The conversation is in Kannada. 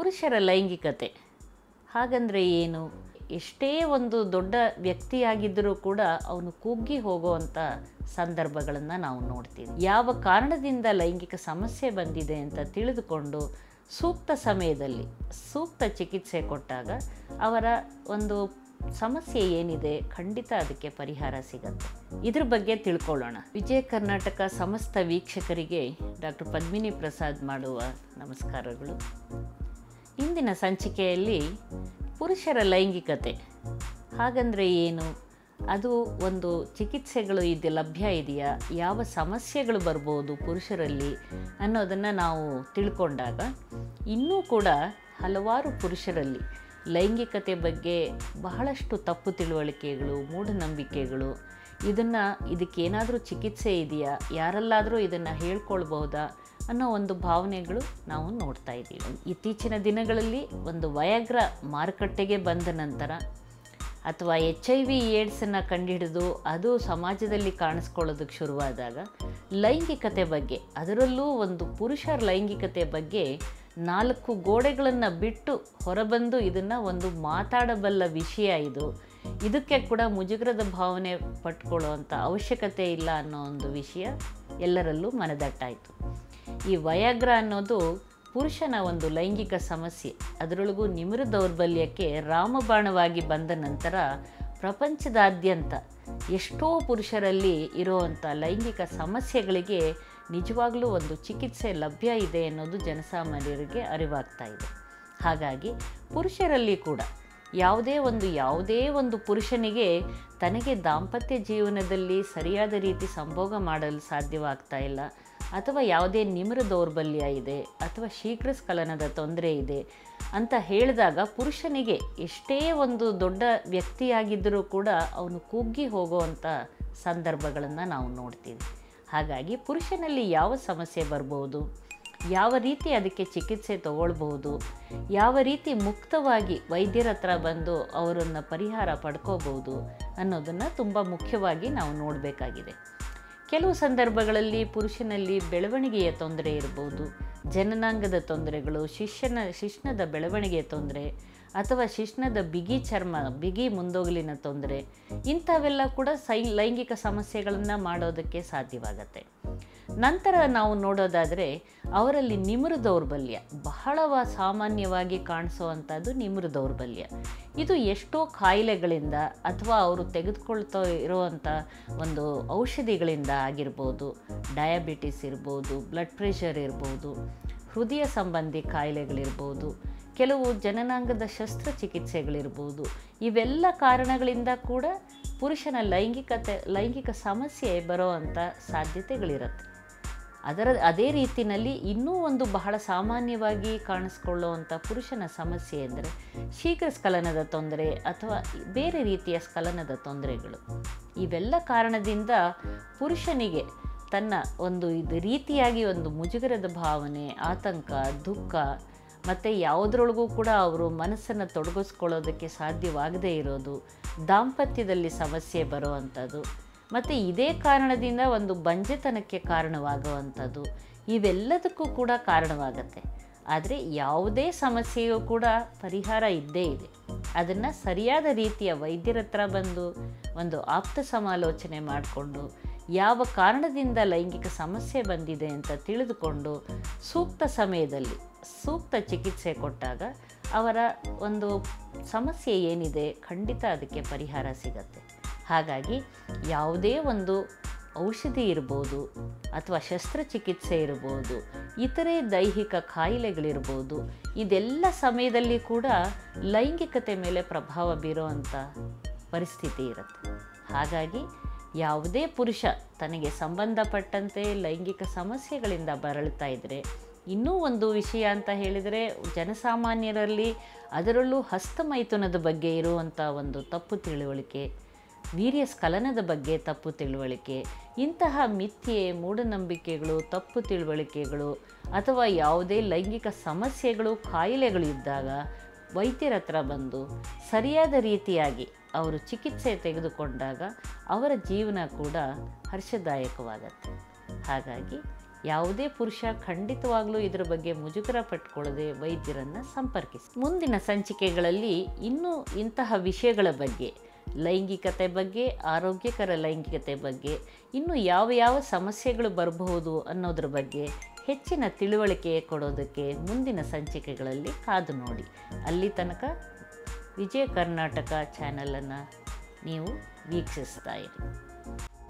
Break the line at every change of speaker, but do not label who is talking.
ಪುರುಷರ ಲೈಂಗಿಕತೆ ಹಾಗಂದರೆ ಏನು ಎಷ್ಟೇ ಒಂದು ದೊಡ್ಡ ವ್ಯಕ್ತಿಯಾಗಿದ್ದರೂ ಕೂಡ ಅವನು ಕುಗ್ಗಿ ಹೋಗುವಂಥ ಸಂದರ್ಭಗಳನ್ನು ನಾವು ನೋಡ್ತೀವಿ ಯಾವ ಕಾರಣದಿಂದ ಲೈಂಗಿಕ ಸಮಸ್ಯೆ ಬಂದಿದೆ ಅಂತ ತಿಳಿದುಕೊಂಡು ಸೂಕ್ತ ಸಮಯದಲ್ಲಿ ಸೂಕ್ತ ಚಿಕಿತ್ಸೆ ಕೊಟ್ಟಾಗ ಅವರ ಒಂದು ಸಮಸ್ಯೆ ಏನಿದೆ ಖಂಡಿತ ಅದಕ್ಕೆ ಪರಿಹಾರ ಸಿಗತ್ತೆ ಇದ್ರ ಬಗ್ಗೆ ತಿಳ್ಕೊಳ್ಳೋಣ ವಿಜಯ ಕರ್ನಾಟಕ ಸಮಸ್ತ ವೀಕ್ಷಕರಿಗೆ ಡಾಕ್ಟರ್ ಪದ್ಮಿನಿ ಪ್ರಸಾದ್ ಮಾಡುವ ನಮಸ್ಕಾರಗಳು ಇಂದಿನ ಸಂಚಿಕೆಯಲ್ಲಿ ಪುರುಷರ ಲೈಂಗಿಕತೆ ಹಾಗಂದರೆ ಏನು ಅದು ಒಂದು ಚಿಕಿತ್ಸೆಗಳು ಇದೆ ಲಭ್ಯ ಇದೆಯಾ ಯಾವ ಸಮಸ್ಯೆಗಳು ಬರ್ಬೋದು ಪುರುಷರಲ್ಲಿ ಅನ್ನೋದನ್ನು ನಾವು ತಿಳ್ಕೊಂಡಾಗ ಇನ್ನೂ ಕೂಡ ಹಲವಾರು ಪುರುಷರಲ್ಲಿ ಲೈಂಗಿಕತೆ ಬಗ್ಗೆ ಬಹಳಷ್ಟು ತಪ್ಪು ತಿಳುವಳಿಕೆಗಳು ಮೂಢನಂಬಿಕೆಗಳು ಇದನ್ನು ಇದಕ್ಕೇನಾದರೂ ಚಿಕಿತ್ಸೆ ಇದೆಯಾ ಯಾರಲ್ಲಾದರೂ ಇದನ್ನು ಹೇಳ್ಕೊಳ್ಬಹುದಾ ಅನ್ನೋ ಒಂದು ಭಾವನೆಗಳು ನಾವು ನೋಡ್ತಾ ಇದ್ದೀವಿ ಇತ್ತೀಚಿನ ದಿನಗಳಲ್ಲಿ ಒಂದು ವಯಾಗ್ರ ಮಾರುಕಟ್ಟೆಗೆ ಬಂದ ನಂತರ ಅಥವಾ ಎಚ್ ಐ ವಿ ಏಡ್ಸನ್ನು ಕಂಡುಹಿಡಿದು ಅದು ಸಮಾಜದಲ್ಲಿ ಕಾಣಿಸ್ಕೊಳ್ಳೋದಕ್ಕೆ ಶುರುವಾದಾಗ ಲೈಂಗಿಕತೆ ಬಗ್ಗೆ ಅದರಲ್ಲೂ ಒಂದು ಪುರುಷರ ಲೈಂಗಿಕತೆ ಬಗ್ಗೆ ನಾಲ್ಕು ಗೋಡೆಗಳನ್ನು ಬಿಟ್ಟು ಹೊರಬಂದು ಇದನ್ನು ಒಂದು ಮಾತಾಡಬಲ್ಲ ವಿಷಯ ಇದು ಇದಕ್ಕೆ ಕೂಡ ಮುಜುಗರದ ಭಾವನೆ ಪಟ್ಕೊಳ್ಳುವಂಥ ಅವಶ್ಯಕತೆ ಇಲ್ಲ ಅನ್ನೋ ಒಂದು ವಿಷಯ ಎಲ್ಲರಲ್ಲೂ ಮನದಟ್ಟಾಯಿತು ಈ ವಯಾಗ್ರ ಅನ್ನೋದು ಪುರುಷನ ಒಂದು ಲೈಂಗಿಕ ಸಮಸ್ಯೆ ಅದರೊಳಗೂ ನಿಮಿರು ದೌರ್ಬಲ್ಯಕ್ಕೆ ರಾಮಬಾಣವಾಗಿ ಬಂದ ನಂತರ ಪ್ರಪಂಚದಾದ್ಯಂತ ಎಷ್ಟೋ ಪುರುಷರಲ್ಲಿ ಇರುವಂಥ ಲೈಂಗಿಕ ಸಮಸ್ಯೆಗಳಿಗೆ ನಿಜವಾಗ್ಲೂ ಒಂದು ಚಿಕಿತ್ಸೆ ಲಭ್ಯ ಇದೆ ಅನ್ನೋದು ಜನಸಾಮಾನ್ಯರಿಗೆ ಅರಿವಾಗ್ತಾ ಇದೆ ಹಾಗಾಗಿ ಪುರುಷರಲ್ಲಿ ಕೂಡ ಯಾವುದೇ ಒಂದು ಯಾವುದೇ ಒಂದು ಪುರುಷನಿಗೆ ತನಗೆ ದಾಂಪತ್ಯ ಜೀವನದಲ್ಲಿ ಸರಿಯಾದ ರೀತಿ ಸಂಭೋಗ ಮಾಡಲು ಸಾಧ್ಯವಾಗ್ತಾ ಇಲ್ಲ ಅಥವಾ ಯಾವುದೇ ನಿಮಿರು ದೌರ್ಬಲ್ಯ ಇದೆ ಅಥವಾ ಶೀಘ್ರ ಸ್ಖಲನದ ತೊಂದರೆ ಇದೆ ಅಂತ ಹೇಳಿದಾಗ ಪುರುಷನಿಗೆ ಎಷ್ಟೇ ಒಂದು ದೊಡ್ಡ ವ್ಯಕ್ತಿಯಾಗಿದ್ದರೂ ಕೂಡ ಅವನು ಕುಗ್ಗಿ ಹೋಗುವಂಥ ಸಂದರ್ಭಗಳನ್ನು ನಾವು ನೋಡ್ತೀವಿ ಹಾಗಾಗಿ ಪುರುಷನಲ್ಲಿ ಯಾವ ಸಮಸ್ಯೆ ಬರ್ಬೋದು ಯಾವ ರೀತಿ ಅದಕ್ಕೆ ಚಿಕಿತ್ಸೆ ತಗೊಳ್ಬಹುದು ಯಾವ ರೀತಿ ಮುಕ್ತವಾಗಿ ವೈದ್ಯರ ಹತ್ರ ಬಂದು ಅವರನ್ನು ಪರಿಹಾರ ಪಡ್ಕೋಬಹುದು ಅನ್ನೋದನ್ನು ತುಂಬ ಮುಖ್ಯವಾಗಿ ನಾವು ನೋಡಬೇಕಾಗಿದೆ ಕೆಲವು ಸಂದರ್ಭಗಳಲ್ಲಿ ಪುರುಷನಲ್ಲಿ ಬೆಳವಣಿಗೆಯ ತೊಂದರೆ ಇರ್ಬೋದು ಜನನಾಂಗದ ತೊಂದರೆಗಳು ಶಿಷ್ಯನ ಶಿಶ್ನದ ಬೆಳವಣಿಗೆಯ ತೊಂದರೆ ಅಥವಾ ಶಿಶ್ನದ ಬಿಗಿ ಚರ್ಮ ಬಿಗಿ ಮುಂದೋಗಲಿನ ತೊಂದರೆ ಇಂಥವೆಲ್ಲ ಕೂಡ ಸೈ ಲೈಂಗಿಕ ಸಮಸ್ಯೆಗಳನ್ನು ಮಾಡೋದಕ್ಕೆ ಸಾಧ್ಯವಾಗತ್ತೆ ನಂತರ ನಾವು ನೋಡೋದಾದರೆ ಅವರಲ್ಲಿ ನಿಮಿರು ದೌರ್ಬಲ್ಯ ಬಹಳ ಸಾಮಾನ್ಯವಾಗಿ ಕಾಣಿಸುವಂಥದ್ದು ನಿಮಿರು ದೌರ್ಬಲ್ಯ ಇದು ಎಷ್ಟೋ ಕಾಯಿಲೆಗಳಿಂದ ಅಥವಾ ಅವರು ತೆಗೆದುಕೊಳ್ತಾ ಇರುವಂಥ ಒಂದು ಔಷಧಿಗಳಿಂದ ಆಗಿರ್ಬೋದು ಡಯಾಬಿಟಿಸ್ ಇರ್ಬೋದು ಬ್ಲಡ್ ಪ್ರೆಷರ್ ಇರ್ಬೋದು ಹೃದಯ ಸಂಬಂಧಿ ಕಾಯಿಲೆಗಳಿರ್ಬೋದು ಕೆಲವು ಜನನಾಂಗದ ಶಸ್ತ್ರಚಿಕಿತ್ಸೆಗಳಿರ್ಬೋದು ಇವೆಲ್ಲ ಕಾರಣಗಳಿಂದ ಕೂಡ ಪುರುಷನ ಲೈಂಗಿಕತೆ ಲೈಂಗಿಕ ಸಮಸ್ಯೆ ಬರೋವಂಥ ಸಾಧ್ಯತೆಗಳಿರುತ್ತೆ ಅದರ ಅದೇ ರೀತಿಯಲ್ಲಿ ಇನ್ನೂ ಒಂದು ಬಹಳ ಸಾಮಾನ್ಯವಾಗಿ ಕಾಣಿಸ್ಕೊಳ್ಳುವಂಥ ಪುರುಷನ ಸಮಸ್ಯೆ ಅಂದರೆ ಶೀಘ್ರ ಸ್ಖಲನದ ತೊಂದರೆ ಅಥವಾ ಬೇರೆ ರೀತಿಯ ಸ್ಖಲನದ ತೊಂದರೆಗಳು ಇವೆಲ್ಲ ಕಾರಣದಿಂದ ಪುರುಷನಿಗೆ ತನ್ನ ಒಂದು ಇದು ರೀತಿಯಾಗಿ ಒಂದು ಮುಜುಗರದ ಭಾವನೆ ಆತಂಕ ದುಃಖ ಮತ್ತು ಯಾವುದರೊಳಗೂ ಕೂಡ ಅವರು ಮನಸ್ಸನ್ನು ತೊಡಗಿಸ್ಕೊಳ್ಳೋದಕ್ಕೆ ಸಾಧ್ಯವಾಗದೇ ಇರೋದು ದಾಂಪತ್ಯದಲ್ಲಿ ಸಮಸ್ಯೆ ಬರುವಂಥದ್ದು ಮತ್ತು ಇದೇ ಕಾರಣದಿಂದ ಒಂದು ಬಂಜೆತನಕ್ಕೆ ಕಾರಣವಾಗುವಂಥದ್ದು ಇವೆಲ್ಲದಕ್ಕೂ ಕೂಡ ಕಾರಣವಾಗತ್ತೆ ಆದರೆ ಯಾವುದೇ ಸಮಸ್ಯೆಯೂ ಕೂಡ ಪರಿಹಾರ ಇದ್ದೇ ಇದೆ ಅದನ್ನು ಸರಿಯಾದ ರೀತಿಯ ವೈದ್ಯರ ಹತ್ರ ಬಂದು ಒಂದು ಆಪ್ತ ಸಮಾಲೋಚನೆ ಮಾಡಿಕೊಂಡು ಯಾವ ಕಾರಣದಿಂದ ಲೈಂಗಿಕ ಸಮಸ್ಯೆ ಬಂದಿದೆ ಅಂತ ತಿಳಿದುಕೊಂಡು ಸೂಕ್ತ ಸಮಯದಲ್ಲಿ ಸೂಕ್ತ ಚಿಕಿತ್ಸೆ ಕೊಟ್ಟಾಗ ಅವರ ಒಂದು ಸಮಸ್ಯೆ ಏನಿದೆ ಖಂಡಿತ ಅದಕ್ಕೆ ಪರಿಹಾರ ಸಿಗತ್ತೆ ಹಾಗಾಗಿ ಯಾವುದೇ ಒಂದು ಔಷಧಿ ಇರ್ಬೋದು ಅಥವಾ ಶಸ್ತ್ರಚಿಕಿತ್ಸೆ ಇರ್ಬೋದು ಇತರೆ ದೈಹಿಕ ಕಾಯಿಲೆಗಳಿರ್ಬೋದು ಇದೆಲ್ಲ ಸಮಯದಲ್ಲಿ ಕೂಡ ಲೈಂಗಿಕತೆ ಮೇಲೆ ಪ್ರಭಾವ ಬೀರುವಂಥ ಪರಿಸ್ಥಿತಿ ಇರುತ್ತೆ ಹಾಗಾಗಿ ಯಾವುದೇ ಪುರುಷ ತನಗೆ ಸಂಬಂಧಪಟ್ಟಂತೆ ಲೈಂಗಿಕ ಸಮಸ್ಯೆಗಳಿಂದ ಬರಳ್ತಾ ಇದ್ದರೆ ಇನ್ನೂ ಒಂದು ವಿಷಯ ಅಂತ ಹೇಳಿದರೆ ಜನಸಾಮಾನ್ಯರಲ್ಲಿ ಅದರಲ್ಲೂ ಹಸ್ತಮೈಥುನದ ಬಗ್ಗೆ ಇರುವಂಥ ಒಂದು ತಪ್ಪು ತಿಳುವಳಿಕೆ ವೀರ್ಯ ಸ್ಖಲನದ ಬಗ್ಗೆ ತಪ್ಪು ತಿಳುವಳಿಕೆ ಇಂತಹ ಮಿಥ್ಯೆ ಮೂಢನಂಬಿಕೆಗಳು ತಪ್ಪು ತಿಳುವಳಿಕೆಗಳು ಅಥವಾ ಯಾವುದೇ ಲೈಂಗಿಕ ಸಮಸ್ಯೆಗಳು ಕಾಯಿಲೆಗಳು ಇದ್ದಾಗ ವೈದ್ಯರ ಹತ್ರ ಬಂದು ಸರಿಯಾದ ರೀತಿಯಾಗಿ ಅವರು ಚಿಕಿತ್ಸೆ ತೆಗೆದುಕೊಂಡಾಗ ಅವರ ಜೀವನ ಕೂಡ ಹರ್ಷದಾಯಕವಾಗತ್ತೆ ಹಾಗಾಗಿ ಯಾವುದೇ ಪುರುಷ ಖಂಡಿತವಾಗ್ಲೂ ಇದರ ಬಗ್ಗೆ ಮುಜುಗರ ಪಟ್ಕೊಳ್ಳದೆ ವೈದ್ಯರನ್ನು ಸಂಪರ್ಕಿಸಿ ಮುಂದಿನ ಸಂಚಿಕೆಗಳಲ್ಲಿ ಇನ್ನೂ ಇಂತಹ ವಿಷಯಗಳ ಬಗ್ಗೆ ಲೈಂಗಿಕತೆ ಬಗ್ಗೆ ಆರೋಗ್ಯಕರ ಲೈಂಗಿಕತೆ ಬಗ್ಗೆ ಇನ್ನು ಯಾವ ಯಾವ ಸಮಸ್ಯೆಗಳು ಬರಬಹುದು ಅನ್ನೋದ್ರ ಬಗ್ಗೆ ಹೆಚ್ಚಿನ ತಿಳುವಳಿಕೆ ಕೊಡೋದಕ್ಕೆ ಮುಂದಿನ ಸಂಚಿಕೆಗಳಲ್ಲಿ ಕಾದು ನೋಡಿ ಅಲ್ಲಿ ತನಕ ವಿಜಯ ಕರ್ನಾಟಕ ಚಾನಲನ್ನು ನೀವು ವೀಕ್ಷಿಸ್ತಾ ಇರಿ